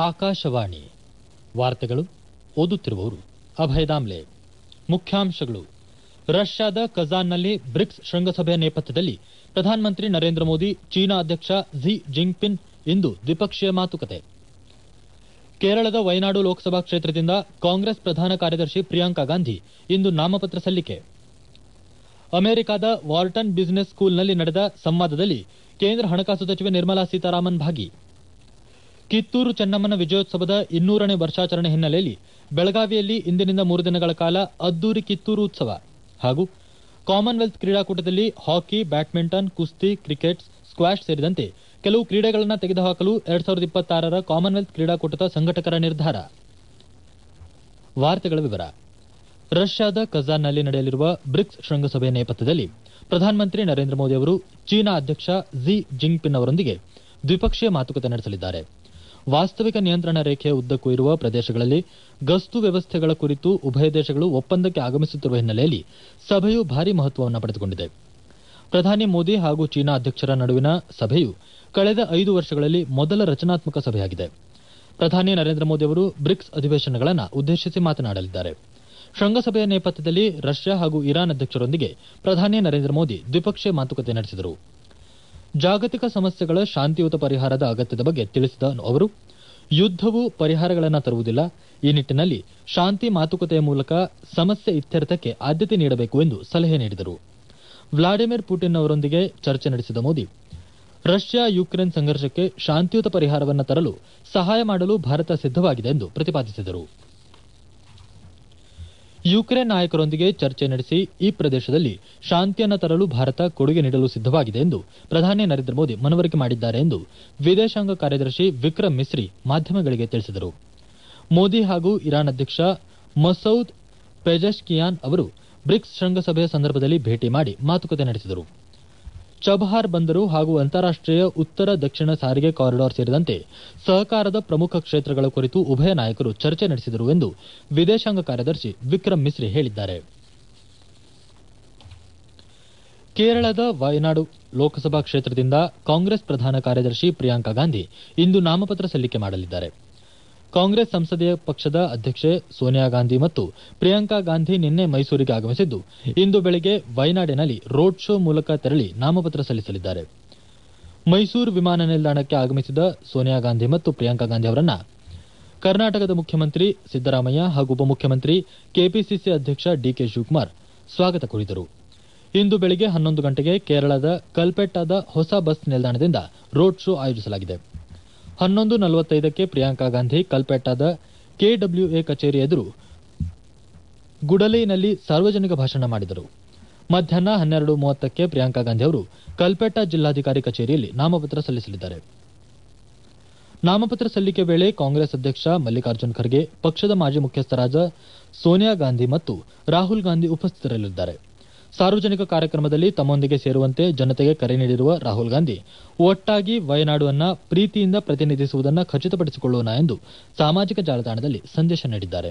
ಆಕಾಶವಾಣಿ ವಾರ್ತೆಗಳು ಓದುತ್ತಿರುವವರು ಅಭಯ ದಾಮ್ಲೆ ಮುಖ್ಯಾಂಶಗಳು ರಷ್ಯಾದ ಕಜಾನ್ನಲ್ಲಿ ಬ್ರಿಕ್ಸ್ ಶೃಂಗಸಭೆಯ ನೇಪಥ್ಯದಲ್ಲಿ ಪ್ರಧಾನಮಂತ್ರಿ ನರೇಂದ್ರ ಮೋದಿ ಚೀನಾ ಅಧ್ಯಕ್ಷ ಝಿ ಜಿಂಗ್ಪಿನ್ ಇಂದು ದ್ವಿಪಕ್ಷೀಯ ಮಾತುಕತೆ ಕೇರಳದ ವಯನಾಡು ಲೋಕಸಭಾ ಕ್ಷೇತ್ರದಿಂದ ಕಾಂಗ್ರೆಸ್ ಪ್ರಧಾನ ಕಾರ್ಯದರ್ಶಿ ಪ್ರಿಯಾಂಕಾ ಗಾಂಧಿ ಇಂದು ನಾಮಪತ್ರ ಸಲ್ಲಿಕೆ ಅಮೆರಿಕದ ವಾರ್ಟನ್ ಬಿಸಿನೆಸ್ ಸ್ಕೂಲ್ನಲ್ಲಿ ನಡೆದ ಸಂವಾದದಲ್ಲಿ ಕೇಂದ್ರ ಹಣಕಾಸು ಸಚಿವೆ ನಿರ್ಮಲಾ ಸೀತಾರಾಮನ್ ಭಾಗಿ ಕಿತ್ತೂರು ಚೆನ್ನಮ್ಮನ ವಿಜಯೋತ್ಸವದ ಇನ್ನೂರನೇ ವರ್ಷಾಚರಣೆ ಹಿನ್ನೆಲೆಯಲ್ಲಿ ಬೆಳಗಾವಿಯಲ್ಲಿ ಇಂದಿನಿಂದ ಮೂರು ದಿನಗಳ ಕಾಲ ಅದ್ದೂರಿ ಕಿತ್ತೂರು ಉತ್ಸವ ಹಾಗೂ ಕಾಮನ್ವೆಲ್ತ್ ಕ್ರೀಡಾಕೂಟದಲ್ಲಿ ಹಾಕಿ ಬ್ಯಾಡ್ಮಿಂಟನ್ ಕುಸ್ತಿ ಕ್ರಿಕೆಟ್ ಸ್ಕ್ವಾಷ್ ಸೇರಿದಂತೆ ಕೆಲವು ಕ್ರೀಡೆಗಳನ್ನು ತೆಗೆದುಹಾಕಲು ಎರಡ್ ಸಾವಿರದ ಇಪ್ಪತ್ತಾರರ ಕಾಮನ್ವೆಲ್ತ್ ಕ್ರೀಡಾಕೂಟದ ಸಂಘಟಕರ ನಿರ್ಧಾರ ವಾರ್ತೆಗಳ ವಿವರ ರಷ್ಯಾದ ಕಜಾನ್ನಲ್ಲಿ ನಡೆಯಲಿರುವ ಬ್ರಿಕ್ಸ್ ಶೃಂಗಸಭೆಯ ನೇಪಥ್ಯದಲ್ಲಿ ಪ್ರಧಾನಮಂತ್ರಿ ನರೇಂದ್ರ ಮೋದಿ ಅವರು ಚೀನಾ ಅಧ್ಯಕ್ಷ ಝಿ ಜಿಂಗ್ಪಿನ್ ಅವರೊಂದಿಗೆ ದ್ವಿಪಕ್ಷೀಯ ಮಾತುಕತೆ ನಡೆಸಲಿದ್ದಾರೆ ವಾಸ್ತವಿಕ ನಿಯಂತ್ರಣ ರೇಖೆಯ ಉದ್ದಕ್ಕೂ ಇರುವ ಪ್ರದೇಶಗಳಲ್ಲಿ ಗಸ್ತು ವ್ಯವಸ್ಥೆಗಳ ಕುರಿತು ಉಭಯ ದೇಶಗಳು ಒಪ್ಪಂದಕ್ಕೆ ಆಗಮಿಸುತ್ತಿರುವ ಹಿನ್ನೆಲೆಯಲ್ಲಿ ಸಭೆಯು ಭಾರಿ ಮಹತ್ವವನ್ನು ಪಡೆದುಕೊಂಡಿದೆ ಪ್ರಧಾನಿ ಮೋದಿ ಹಾಗೂ ಚೀನಾ ಅಧ್ಯಕ್ಷರ ನಡುವಿನ ಸಭೆಯು ಕಳೆದ ಐದು ವರ್ಷಗಳಲ್ಲಿ ಮೊದಲ ರಚನಾತ್ಮಕ ಸಭೆಯಾಗಿದೆ ಪ್ರಧಾನಿ ನರೇಂದ್ರ ಮೋದಿ ಅವರು ಬ್ರಿಕ್ಸ್ ಅಧಿವೇಶನಗಳನ್ನು ಉದ್ದೇಶಿಸಿ ಮಾತನಾಡಲಿದ್ದಾರೆ ಶೃಂಗಸಭೆಯ ನೇಪಥ್ಯದಲ್ಲಿ ರಷ್ಯಾ ಹಾಗೂ ಇರಾನ್ ಅಧ್ಯಕ್ಷರೊಂದಿಗೆ ಪ್ರಧಾನಿ ನರೇಂದ್ರ ಮೋದಿ ದ್ವಿಪಕ್ಷೀಯ ಮಾತುಕತೆ ನಡೆಸಿದರು ಜಾಗತಿಕ ಸಮಸ್ಯೆಗಳ ಶಾಂತಿಯುತ ಪರಿಹಾರದ ಅಗತ್ಯದ ಬಗ್ಗೆ ತಿಳಿಸಿದ ಅವರು ಯುದ್ದವು ಪರಿಹಾರಗಳನ್ನು ತರುವುದಿಲ್ಲ ಈ ನಿಟ್ಟಿನಲ್ಲಿ ಶಾಂತಿ ಮಾತುಕತೆಯ ಮೂಲಕ ಸಮಸ್ಯೆ ಇತ್ಯರ್ಥಕ್ಕೆ ಆದ್ಯತೆ ನೀಡಬೇಕು ಎಂದು ಸಲಹೆ ನೀಡಿದರು ವ್ಲಾಡಿಮಿರ್ ಪುಟಿನ್ ಅವರೊಂದಿಗೆ ಚರ್ಚೆ ನಡೆಸಿದ ಮೋದಿ ರಷ್ಯಾ ಯುಕ್ರೇನ್ ಸಂಘರ್ಷಕ್ಕೆ ಶಾಂತಿಯುತ ಪರಿಹಾರವನ್ನು ತರಲು ಸಹಾಯ ಮಾಡಲು ಭಾರತ ಸಿದ್ದವಾಗಿದೆ ಎಂದು ಪ್ರತಿಪಾದಿಸಿದರು ಯುಕ್ರೇನ್ ನಾಯಕರೊಂದಿಗೆ ಚರ್ಚೆ ನಡೆಸಿ ಈ ಪ್ರದೇಶದಲ್ಲಿ ಶಾಂತಿಯನ್ನು ತರಲು ಭಾರತ ಕೊಡುಗೆ ನೀಡಲು ಸಿದ್ದವಾಗಿದೆ ಎಂದು ಪ್ರಧಾನಿ ನರೇಂದ್ರ ಮೋದಿ ಮನವರಿಕೆ ಮಾಡಿದ್ದಾರೆ ಎಂದು ವಿದೇಶಾಂಗ ಕಾರ್ಯದರ್ಶಿ ವಿಕ್ರಮ್ ಮಿಸ್ರಿ ಮಾಧ್ಯಮಗಳಿಗೆ ತಿಳಿಸಿದರು ಮೋದಿ ಹಾಗೂ ಇರಾನ್ ಅಧ್ಯಕ್ಷ ಮಸೌದ್ ಪೆಜೆಶ್ಕಿಯಾನ್ ಅವರು ಬ್ರಿಕ್ಸ್ ಶೃಂಗಸಭೆಯ ಸಂದರ್ಭದಲ್ಲಿ ಭೇಟಿ ಮಾಡಿ ಮಾತುಕತೆ ನಡೆಸಿದರು ಚಬಹಾರ್ ಬಂದರು ಹಾಗೂ ಅಂತಾರಾಷ್ಟೀಯ ಉತ್ತರ ದಕ್ಷಿಣ ಸಾರಿಗೆ ಕಾರಿಡಾರ್ ಸೇರಿದಂತೆ ಸಹಕಾರದ ಪ್ರಮುಖ ಕ್ಷೇತ್ರಗಳ ಕುರಿತು ಉಭಯ ನಾಯಕರು ಚರ್ಚೆ ನಡೆಸಿದರು ಎಂದು ವಿದೇಶಾಂಗ ಕಾರ್ಯದರ್ಶಿ ವಿಕ್ರಮ್ ಮಿಸ್ರಿ ಹೇಳಿದ್ದಾರೆ ಕೇರಳದ ವಯನಾಡು ಲೋಕಸಭಾ ಕ್ಷೇತ್ರದಿಂದ ಕಾಂಗ್ರೆಸ್ ಪ್ರಧಾನ ಕಾರ್ಯದರ್ಶಿ ಪ್ರಿಯಾಂಕಾ ಗಾಂಧಿ ಇಂದು ನಾಮಪತ್ರ ಸಲ್ಲಿಕೆ ಮಾಡಲಿದ್ದಾರೆ ಕಾಂಗ್ರೆಸ್ ಸಂಸದೀಯ ಪಕ್ಷದ ಅಧ್ಯಕ್ಷೆ ಸೋನಿಯಾ ಗಾಂಧಿ ಮತ್ತು ಪ್ರಿಯಾಂಕಾ ಗಾಂಧಿ ನಿನ್ನೆ ಮೈಸೂರಿಗೆ ಆಗಮಿಸಿದ್ದು ಇಂದು ಬೆಳಗ್ಗೆ ವಯನಾಡಿನಲ್ಲಿ ರೋಡ್ ಶೋ ಮೂಲಕ ತೆರಳಿ ನಾಮಪತ್ರ ಸಲ್ಲಿಸಲಿದ್ದಾರೆ ಮೈಸೂರು ವಿಮಾನ ನಿಲ್ದಾಣಕ್ಕೆ ಆಗಮಿಸಿದ ಸೋನಿಯಾ ಗಾಂಧಿ ಮತ್ತು ಪ್ರಿಯಾಂಕಾ ಗಾಂಧಿ ಅವರನ್ನ ಕರ್ನಾಟಕದ ಮುಖ್ಯಮಂತ್ರಿ ಸಿದ್ದರಾಮಯ್ಯ ಹಾಗೂ ಉಪಮುಖ್ಯಮಂತ್ರಿ ಕೆಪಿಸಿಸಿ ಅಧ್ಯಕ್ಷ ಡಿಕೆ ಶಿವಕುಮಾರ್ ಸ್ವಾಗತ ಕೋರಿದರು ಇಂದು ಬೆಳಗ್ಗೆ ಹನ್ನೊಂದು ಗಂಟೆಗೆ ಕೇರಳದ ಕಲ್ಪೆಟ್ಟಾದ ಹೊಸ ಬಸ್ ನಿಲ್ದಾಣದಿಂದ ರೋಡ್ ಶೋ ಆಯೋಜಿಸಲಾಗಿದೆ ಹನ್ನೊಂದು ನಲವತ್ತೈದಕ್ಕೆ ಪ್ರಿಯಾಂಕಾ ಗಾಂಧಿ ಕಲ್ಪೆಟ್ಟಾದ ಕೆಡಬ್ಲ್ಯೂಎ ಕಚೇರಿ ಎದುರು ಗುಡಲೈನಲ್ಲಿ ಸಾರ್ವಜನಿಕ ಭಾಷಣ ಮಾಡಿದರು ಮಧ್ಯಾಹ್ನ ಹನ್ನೆರಡು ಮೂವತ್ತಕ್ಕೆ ಪ್ರಿಯಾಂಕಾ ಗಾಂಧಿ ಅವರು ಕಲ್ಪೆಟ್ಟಾ ಜಿಲ್ಲಾಧಿಕಾರಿ ಕಚೇರಿಯಲ್ಲಿ ನಾಮಪತ್ರ ಸಲ್ಲಿಸಲಿದ್ದಾರೆ ನಾಮಪತ್ರ ಸಲ್ಲಿಕೆ ವೇಳೆ ಕಾಂಗ್ರೆಸ್ ಅಧ್ಯಕ್ಷ ಮಲ್ಲಿಕಾರ್ಜುನ್ ಖರ್ಗೆ ಪಕ್ಷದ ಮಾಜಿ ಮುಖ್ಯಸ್ಥರಾದ ಸೋನಿಯಾ ಗಾಂಧಿ ಮತ್ತು ರಾಹುಲ್ ಗಾಂಧಿ ಉಪಸ್ಥಿತರಿರಲಿದ್ದಾರೆ ಸಾರ್ವಜನಿಕ ಕಾರ್ಯಕ್ರಮದಲ್ಲಿ ತಮ್ಮೊಂದಿಗೆ ಸೇರುವಂತೆ ಜನತೆಗೆ ಕರೆ ನೀಡಿರುವ ರಾಹುಲ್ ಗಾಂಧಿ ಒಟ್ಟಾಗಿ ವಯನಾಡುವನ್ನ ಪ್ರೀತಿಯಿಂದ ಪ್ರತಿನಿಧಿಸುವುದನ್ನು ಖಚಿತಪಡಿಸಿಕೊಳ್ಳೋಣ ಎಂದು ಸಾಮಾಜಿಕ ಜಾಲತಾಣದಲ್ಲಿ ಸಂದೇಶ ನೀಡಿದ್ದಾರೆ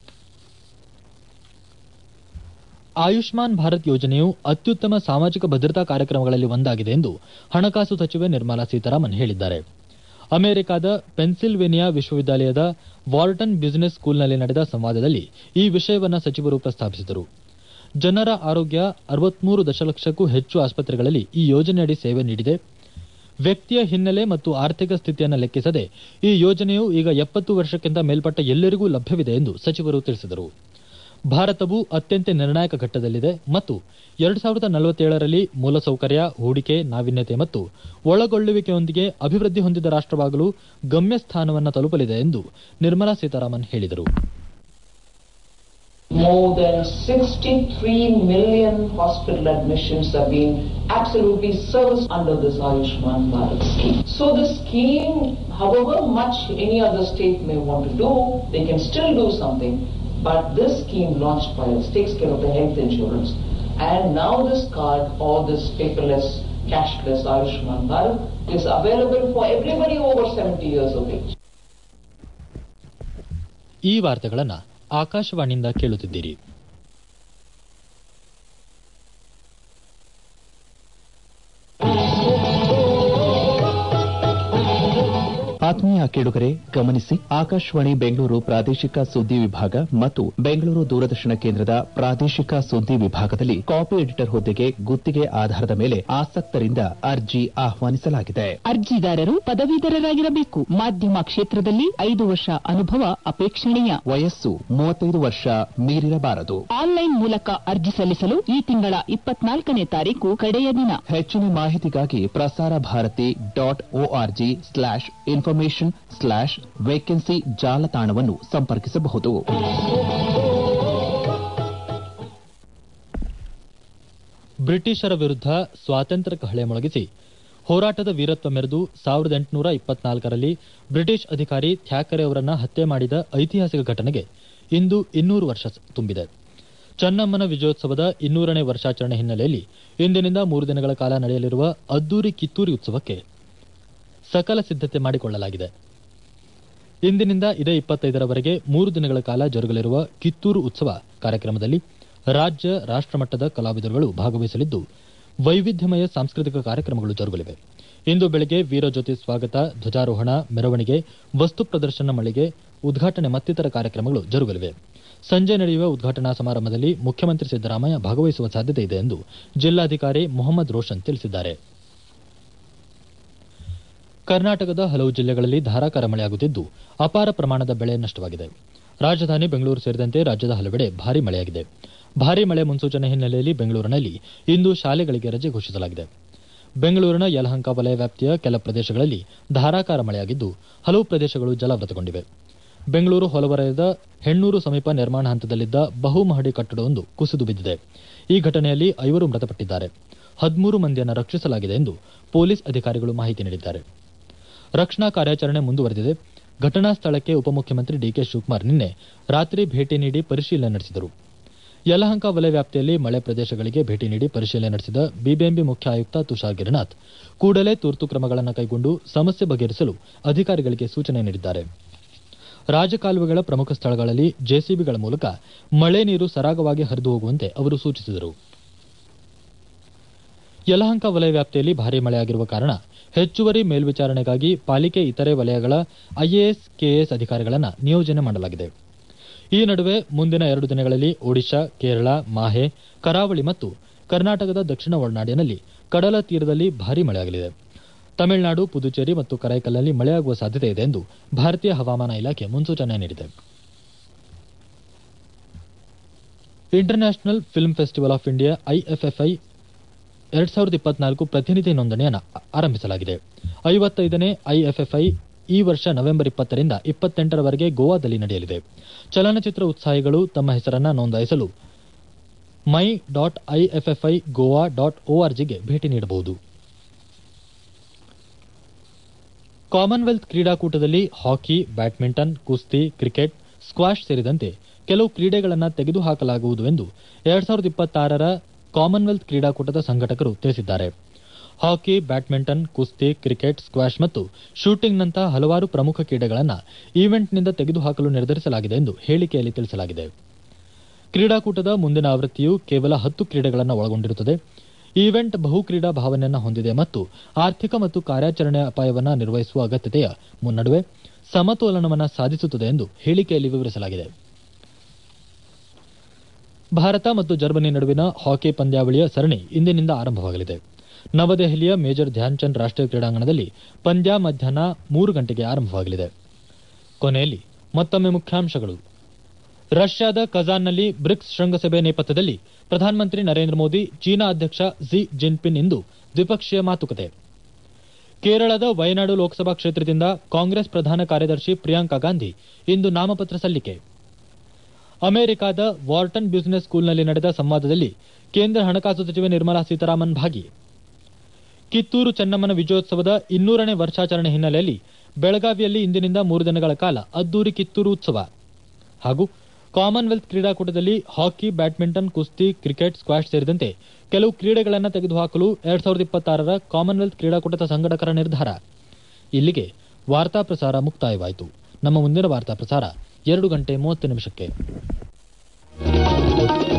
ಆಯುಷ್ಮಾನ್ ಭಾರತ್ ಯೋಜನೆಯು ಅತ್ಯುತ್ತಮ ಸಾಮಾಜಿಕ ಭದ್ರತಾ ಕಾರ್ಯಕ್ರಮಗಳಲ್ಲಿ ಒಂದಾಗಿದೆ ಎಂದು ಹಣಕಾಸು ಸಚಿವೆ ನಿರ್ಮಲಾ ಸೀತಾರಾಮನ್ ಹೇಳಿದ್ದಾರೆ ಅಮೆರಿಕದ ಪೆನ್ಸಿಲ್ವೇನಿಯಾ ವಿಶ್ವವಿದ್ಯಾಲಯದ ವಾರ್ಟನ್ ಬಿಸಿನೆಸ್ ಸ್ಕೂಲ್ನಲ್ಲಿ ನಡೆದ ಸಂವಾದದಲ್ಲಿ ಈ ವಿಷಯವನ್ನು ಸಚಿವರು ಪ್ರಸ್ತಾಪಿಸಿದರು ಜನರ ಆರೋಗ್ಯ ಅರವತ್ಮೂರು ದಶಲಕ್ಷಕ್ಕೂ ಹೆಚ್ಚು ಆಸ್ಪತ್ರೆಗಳಲ್ಲಿ ಈ ಯೋಜನೆಯಡಿ ಸೇವೆ ನೀಡಿದೆ ವ್ಯಕ್ತಿಯ ಹಿನ್ನೆಲೆ ಮತ್ತು ಆರ್ಥಿಕ ಸ್ಥಿತಿಯನ್ನು ಲೆಕ್ಕಿಸದೆ ಈ ಯೋಜನೆಯು ಈಗ ಎಪ್ಪತ್ತು ವರ್ಷಕ್ಕಿಂತ ಮೇಲ್ಪಟ್ಟ ಎಲ್ಲರಿಗೂ ಲಭ್ಯವಿದೆ ಎಂದು ಸಚಿವರು ತಿಳಿಸಿದರು ಭಾರತವು ಅತ್ಯಂತ ನಿರ್ಣಾಯಕ ಘಟ್ಟದಲ್ಲಿದೆ ಮತ್ತು ಎರಡು ಸಾವಿರದ ನಲವತ್ತೇಳರಲ್ಲಿ ಮೂಲಸೌಕರ್ಯ ಹೂಡಿಕೆ ನಾವೀನ್ಯತೆ ಮತ್ತು ಒಳಗೊಳ್ಳುವಿಕೆಯೊಂದಿಗೆ ಅಭಿವೃದ್ಧಿ ಹೊಂದಿದ ರಾಷ್ಟವಾಗಲು ಗಮ್ಯ ಸ್ಥಾನವನ್ನು ತಲುಪಲಿದೆ ಎಂದು ನಿರ್ಮಲಾ ಸೀತಾರಾಮನ್ ಹೇಳಿದರು More than 63 million hospital admissions have been absolutely serviced under this Ayushman Bharat scheme. So the scheme, however much any other state may want to do, they can still do something. But this scheme launched by us takes care of the health insurance. And now this card or this paperless, cashless Ayushman Bharat is available for everybody over 70 years of age. ಈ ವಾರ್ತೆಗಳನ್ನು ಆಕಾಶವಾಣಿಯಿಂದ ಕೇಳುತ್ತಿದ್ದೀರಿ ಆತ್ಮೀಯ ಕೇಳುಗರೆ ಗಮನಿಸಿ ಆಕಾಶವಾಣಿ ಬೆಂಗಳೂರು ಪ್ರಾದೇಶಿಕ ಸುದ್ದಿ ವಿಭಾಗ ಮತ್ತು ಬೆಂಗಳೂರು ದೂರದರ್ಶನ ಕೇಂದ್ರದ ಪ್ರಾದೇಶಿಕ ಸುದ್ದಿ ವಿಭಾಗದಲ್ಲಿ ಕಾಪಿ ಎಡಿಟರ್ ಹುದ್ದೆಗೆ ಗುತ್ತಿಗೆ ಆಧಾರದ ಮೇಲೆ ಆಸಕ್ತರಿಂದ ಅರ್ಜಿ ಆಹ್ವಾನಿಸಲಾಗಿದೆ ಅರ್ಜಿದಾರರು ಪದವೀಧರರಾಗಿರಬೇಕು ಮಾಧ್ಯಮ ಕ್ಷೇತ್ರದಲ್ಲಿ ಐದು ವರ್ಷ ಅನುಭವ ಅಪೇಕ್ಷಣೀಯ ವಯಸ್ಸು ಮೂವತ್ತೈದು ವರ್ಷ ಮೀರಿರಬಾರದು ಆನ್ಲೈನ್ ಮೂಲಕ ಅರ್ಜಿ ಸಲ್ಲಿಸಲು ಈ ತಿಂಗಳ ಇಪ್ಪತ್ನಾಲ್ಕನೇ ತಾರೀಕು ಕಡೆಯ ದಿನ ಹೆಚ್ಚಿನ ಮಾಹಿತಿಗಾಗಿ Prasar Bharati dot org slash information slash vacancy ಜಾಲತಾಣವನ್ನು ಸಂಪರ್ಕಿಸಬಹುದು ಬ್ರಿಟಿಷರ ವಿರುದ್ಧ ಸ್ವಾತಂತ್ರ್ಯ ಕಹಳೆ ಮೊಳಗಿಸಿ ಹೋರಾಟದ ವೀರತ್ವ ಮೆರೆದು ಸಾವಿರದ ಎಂಟುನೂರ ಇಪ್ಪತ್ನಾಲ್ಕರಲ್ಲಿ ಬ್ರಿಟಿಷ್ ಅಧಿಕಾರಿ ಥ್ಯಾಕರೆ ಅವರನ್ನ ಹತ್ಯೆ ಮಾಡಿದ ಐತಿಹಾಸಿಕ ಘಟನೆಗೆ ಇಂದು ಇನ್ನೂರು ವರ್ಷ ತುಂಬಿದೆ ಚೆನ್ನಮ್ಮನ ವಿಜಯೋತ್ಸವದ ಇನ್ನೂರನೇ ವರ್ಷಾಚರಣೆ ಹಿನ್ನೆಲೆಯಲ್ಲಿ ಇಂದಿನಿಂದ ಮೂರು ದಿನಗಳ ಕಾಲ ನಡೆಯಲಿರುವ ಅದ್ದೂರಿ ಕಿತ್ತೂರಿ ಉತ್ಸವಕ್ಕೆ ಸಕಲ ಸಿದ್ಧತೆ ಮಾಡಿಕೊಳ್ಳಲಾಗಿದೆ ಇಂದಿನಿಂದ ಇದೇ ಇಪ್ಪತ್ತೈದರವರೆಗೆ ಮೂರು ದಿನಗಳ ಕಾಲ ಜರುಗಲಿರುವ ಕಿತ್ತೂರು ಉತ್ಸವ ಕಾರ್ಯಕ್ರಮದಲ್ಲಿ ರಾಜ್ಯ ರಾಷ್ಟ್ರಮಟ್ಟದ ಕಲಾವಿದರುಗಳು ಭಾಗವಹಿಸಲಿದ್ದು ವೈವಿಧ್ಯಮಯ ಸಾಂಸ್ಕೃತಿಕ ಕಾರ್ಯಕ್ರಮಗಳು ಜರುಗಲಿವೆ ಇಂದು ಬೆಳಗ್ಗೆ ವೀರಜ್ಯೋತಿ ಸ್ವಾಗತ ಧ್ವಜಾರೋಹಣ ಮೆರವಣಿಗೆ ವಸ್ತು ಪ್ರದರ್ಶನ ಮಳಿಗೆ ಉದ್ಘಾಟನೆ ಮತ್ತಿತರ ಕಾರ್ಯಕ್ರಮಗಳು ಜರುಗಲಿವೆ ಸಂಜೆ ನಡೆಯುವ ಉದ್ಘಾಟನಾ ಸಮಾರಂಭದಲ್ಲಿ ಮುಖ್ಯಮಂತ್ರಿ ಸಿದ್ದರಾಮಯ್ಯ ಭಾಗವಹಿಸುವ ಸಾಧ್ಯತೆ ಇದೆ ಎಂದು ಜಿಲ್ಲಾಧಿಕಾರಿ ಮೊಹಮ್ಮದ್ ರೋಷನ್ ತಿಳಿಸಿದ್ದಾರೆ ಕರ್ನಾಟಕದ ಹಲವು ಜಿಲ್ಲೆಗಳಲ್ಲಿ ಧಾರಾಕಾರ ಮಳೆಯಾಗುತ್ತಿದ್ದು ಅಪಾರ ಪ್ರಮಾಣದ ಬೆಳೆ ನಷ್ಟವಾಗಿದೆ ರಾಜಧಾನಿ ಬೆಂಗಳೂರು ಸೇರಿದಂತೆ ರಾಜ್ಯದ ಹಲವೆಡೆ ಭಾರೀ ಮಳೆಯಾಗಿದೆ ಭಾರೀ ಮಳೆ ಮುನ್ಸೂಚನೆ ಹಿನ್ನೆಲೆಯಲ್ಲಿ ಬೆಂಗಳೂರಿನಲ್ಲಿ ಇಂದು ಶಾಲೆಗಳಿಗೆ ರಜೆ ಘೋಷಿಸಲಾಗಿದೆ ಬೆಂಗಳೂರಿನ ಯಲಹಂಕ ವಲಯ ವ್ಯಾಪ್ತಿಯ ಕೆಲ ಪ್ರದೇಶಗಳಲ್ಲಿ ಧಾರಾಕಾರ ಮಳೆಯಾಗಿದ್ದು ಹಲವು ಪ್ರದೇಶಗಳು ಜಲಾವೃತಗೊಂಡಿವೆ ಬೆಂಗಳೂರು ಹೊಲವಲಯದ ಹೆಣ್ಣೂರು ಸಮೀಪ ನಿರ್ಮಾಣ ಹಂತದಲ್ಲಿದ್ದ ಬಹುಮಹಡಿ ಕಟ್ಟಡವೊಂದು ಕುಸಿದು ಬಿದ್ದಿದೆ ಈ ಘಟನೆಯಲ್ಲಿ ಐವರು ಮೃತಪಟ್ಟಿದ್ದಾರೆ ಹದಿಮೂರು ಮಂದಿಯನ್ನು ರಕ್ಷಿಸಲಾಗಿದೆ ಎಂದು ಪೊಲೀಸ್ ಅಧಿಕಾರಿಗಳು ಮಾಹಿತಿ ನೀಡಿದ್ದಾರೆ ರಕ್ಷಣಾ ಕಾರ್ಯಾಚರಣೆ ಮುಂದುವರೆದಿದೆ ಘಟನಾ ಸ್ಥಳಕ್ಕೆ ಉಪಮುಖ್ಯಮಂತ್ರಿ ಡಿಕೆ ಶಿವಕುಮಾರ್ ನಿನ್ನೆ ರಾತ್ರಿ ಭೇಟಿ ನೀಡಿ ಪರಿಶೀಲನೆ ನಡೆಸಿದರು ಯಲಹಂಕ ವಲಯ ವ್ಯಾಪ್ತಿಯಲ್ಲಿ ಮಳೆ ಪ್ರದೇಶಗಳಿಗೆ ಭೇಟಿ ನೀಡಿ ಪರಿಶೀಲನೆ ನಡೆಸಿದ ಬಿಬಿಎಂಪಿ ಮುಖ್ಯ ಆಯುಕ್ತ ತುಷಾರ್ ಗಿರಿನಾಥ್ ಕೂಡಲೇ ತುರ್ತು ಕ್ರಮಗಳನ್ನು ಕೈಗೊಂಡು ಸಮಸ್ಯೆ ಬಗೆಹರಿಸಲು ಅಧಿಕಾರಿಗಳಿಗೆ ಸೂಚನೆ ನೀಡಿದ್ದಾರೆ ರಾಜಕಾಲುವೆಗಳ ಪ್ರಮುಖ ಸ್ಥಳಗಳಲ್ಲಿ ಜೆಸಿಬಿಗಳ ಮೂಲಕ ಮಳೆ ನೀರು ಸರಾಗವಾಗಿ ಹರಿದು ಹೋಗುವಂತೆ ಅವರು ಸೂಚಿಸಿದರು ಯಲಹಂಕ ವಲಯ ವ್ಯಾಪ್ತಿಯಲ್ಲಿ ಭಾರೀ ಮಳೆಯಾಗಿರುವ ಕಾರಣ ಹೆಚ್ಚುವರಿ ಮೇಲ್ವಿಚಾರಣೆಗಾಗಿ ಪಾಲಿಕೆ ಇತರೆ ವಲಯಗಳ ಐಎಎಸ್ ಕೆಎಎಸ್ ಅಧಿಕಾರಿಗಳನ್ನು ನಿಯೋಜನೆ ಮಾಡಲಾಗಿದೆ ಈ ನಡುವೆ ಮುಂದಿನ ಎರಡು ದಿನಗಳಲ್ಲಿ ಒಡಿಶಾ ಕೇರಳ ಮಾಹೆ ಕರಾವಳಿ ಮತ್ತು ಕರ್ನಾಟಕದ ದಕ್ಷಿಣ ಒಳನಾಡಿನಲ್ಲಿ ಕಡಲ ತೀರದಲ್ಲಿ ಭಾರೀ ಮಳೆಯಾಗಲಿದೆ ತಮಿಳುನಾಡು ಪುದುಚೇರಿ ಮತ್ತು ಕರೈಕಲ್ನಲ್ಲಿ ಮಳೆಯಾಗುವ ಸಾಧ್ಯತೆ ಇದೆ ಎಂದು ಭಾರತೀಯ ಹವಾಮಾನ ಇಲಾಖೆ ಮುನ್ಸೂಚನೆ ನೀಡಿದೆ international film festival of India IFFI ಎರಡ್ ಸಾವಿರದ ಇಪ್ಪತ್ನಾಲ್ಕು ಪ್ರತಿನಿಧಿ ನೋಂದಣಿಯನ್ನು ಆರಂಭಿಸಲಾಗಿದೆ ಐವತ್ತೈದನೇ ಐಎಫ್ಎಫ್ಐ ಈ ವರ್ಷ ನವೆಂಬರ್ ಇಪ್ಪತ್ತರಿಂದ ಇಪ್ಪತ್ತೆಂಟರವರೆಗೆ ಗೋವಾದಲ್ಲಿ ನಡೆಯಲಿದೆ ಚಲನಚಿತ್ರ ಉತ್ಸಾಹಿಗಳು ತಮ್ಮ ಹೆಸರನ್ನ ನೋಂದಾಯಿಸಲು my dot IFFI Goa dot ಓಆರ್ಜಿಗೆ ಭೇಟಿ ನೀಡಬಹುದು ಕಾಮನ್ವೆಲ್ತ್ ಕ್ರೀಡಾಕೂಟದಲ್ಲಿ ಹಾಕಿ ಬ್ಯಾಡ್ಮಿಂಟನ್ ಕುಸ್ತಿ ಕ್ರಿಕೆಟ್ ಸ್ಕ್ವಾಷ್ ಸೇರಿದಂತೆ ಕೆಲವು ಕ್ರೀಡೆಗಳನ್ನು ತೆಗೆದುಹಾಕಲಾಗುವುದು ಎಂದು ಎರಡ್ ಸಾವಿರದ ಇಪ್ಪತ್ತಾರರ ಕಾಮನ್ವೆಲ್ತ್ ಕ್ರೀಡಾಕೂಟದ ಸಂಘಟಕರು ತಿಳಿಸಿದ್ದಾರೆ ಹಾಕಿ ಬ್ಯಾಡ್ಮಿಂಟನ್ ಕುಸ್ತಿ ಕ್ರಿಕೆಟ್ ಸ್ಕ್ವಾಷ್ ಮತ್ತು ಶೂಟಿಂಗ್ನಂತಹ ಹಲವಾರು ಪ್ರಮುಖ ಕ್ರೀಡೆಗಳನ್ನು ಈವೆಂಟ್ನಿಂದ ತೆಗೆದುಹಾಕಲು ನಿರ್ಧರಿಸಲಾಗಿದೆ ಎಂದು ಹೇಳಿಕೆಯಲ್ಲಿ ತಿಳಿಸಲಾಗಿದೆ ಕ್ರೀಡಾಕೂಟದ ಮುಂದಿನ ಆವೃತ್ತಿಯು ಕೇವಲ ಹತ್ತು ಕ್ರೀಡೆಗಳನ್ನು ಒಳಗೊಂಡಿರುತ್ತದೆ ಈವೆಂಟ್ ಬಹು ಕ್ರೀಡಾ ಭಾವನೆಯನ್ನು ಹೊಂದಿದೆ ಮತ್ತು ಆರ್ಥಿಕ ಮತ್ತು ಕಾರ್ಯಾಚರಣೆ ಅಪಾಯವನ್ನು ನಿರ್ವಹಿಸುವ ಅಗತ್ಯತೆಯ ಮುನ್ನಡುವೆ ಸಮತೋಲನವನ್ನು ಸಾಧಿಸುತ್ತದೆ ಎಂದು ಹೇಳಿಕೆಯಲ್ಲಿ ವಿವರಿಸಲಾಗಿದೆ ಭಾರತ ಮತ್ತು ಜರ್ಮನಿ ನಡುವಿನ ಹಾಕಿ ಪಂದ್ಯಾವಳಿಯ ಸರಣಿ ಇಂದಿನಿಂದ ಆರಂಭವಾಗಲಿದೆ ನವದೆಹಲಿಯ ಮೇಜರ್ ಧ್ಯಾನ್ಚಂದ್ ರಾಷ್ಟ್ರೀಯ ಕ್ರೀಡಾಂಗಣದಲ್ಲಿ ಪಂದ್ಯ ಮಧ್ಯಾಹ್ನ ಮೂರು ಗಂಟೆಗೆ ಆರಂಭವಾಗಲಿದೆ ಕೊನೆಯಲ್ಲಿ ಮತ್ತೊಮ್ಮೆ ಮುಖ್ಯಾಂಶಗಳು ರಷ್ಯಾದ ಕಜಾನ್ನಲ್ಲಿ ಬ್ರಿಕ್ಸ್ ಶೃಂಗಸಭೆ ನೇಪಥ್ಯದಲ್ಲಿ ಪ್ರಧಾನಮಂತ್ರಿ ನರೇಂದ್ರ ಮೋದಿ ಚೀನಾ ಅಧ್ಯಕ್ಷ ಝಿ ಜಿನ್ಪಿನ್ ಇಂದು ದ್ವಿಪಕ್ಷೀಯ ಮಾತುಕತೆ ಕೇರಳದ ವಯನಾಡು ಲೋಕಸಭಾ ಕ್ಷೇತ್ರದಿಂದ ಕಾಂಗ್ರೆಸ್ ಪ್ರಧಾನ ಕಾರ್ಯದರ್ಶಿ ಪ್ರಿಯಾಂಕಾ ಗಾಂಧಿ ಇಂದು ನಾಮಪತ್ರ ಸಲ್ಲಿಕೆ ಅಮೆರಿಕದ ವಾರ್ಟನ್ ಬ್ಯೂಸಿನೆಸ್ ಸ್ಕೂಲ್ನಲ್ಲಿ ನಡೆದ ಸಂವಾದದಲ್ಲಿ ಕೇಂದ್ರ ಹಣಕಾಸು ಸಚಿವೆ ನಿರ್ಮಲಾ ಸೀತಾರಾಮನ್ ಭಾಗಿ ಕಿತ್ತೂರು ಚೆನ್ನಮ್ಮನ ವಿಜಯೋತ್ಸವದ ಇನ್ನೂರನೇ ವರ್ಷಾಚರಣೆ ಹಿನ್ನೆಲೆಯಲ್ಲಿ ಬೆಳಗಾವಿಯಲ್ಲಿ ಇಂದಿನಿಂದ ಮೂರು ದಿನಗಳ ಕಾಲ ಅದ್ದೂರಿ ಕಿತ್ತೂರು ಉತ್ಸವ ಹಾಗೂ ಕಾಮನ್ವೆಲ್ತ್ ಕ್ರೀಡಾಕೂಟದಲ್ಲಿ ಹಾಕಿ ಬ್ಯಾಡ್ಮಿಂಟನ್ ಕುಸ್ತಿ ಕ್ರಿಕೆಟ್ ಸ್ಕ್ವಾಷ್ ಸೇರಿದಂತೆ ಕೆಲವು ಕ್ರೀಡೆಗಳನ್ನು ತೆಗೆದುಹಾಕಲು ಎರಡ್ ಸಾವಿರದ ಇಪ್ಪತ್ತಾರರ ಕಾಮನ್ವೆಲ್ತ್ ಕ್ರೀಡಾಕೂಟದ ಸಂಘಟಕರ ನಿರ್ಧಾರ ಇಲ್ಲಿಗೆ ವಾರ್ತಾ ಪ್ರಸಾರ ಮುಕ್ತಾಯವಾಯಿತು ನಮ್ಮ ಮುಂದಿನ ವಾರ್ತಾ ಪ್ರಸಾರ ಎರಡು ಗಂಟೆ ಮೂವತ್ತು ನಿಮಿಷಕ್ಕೆ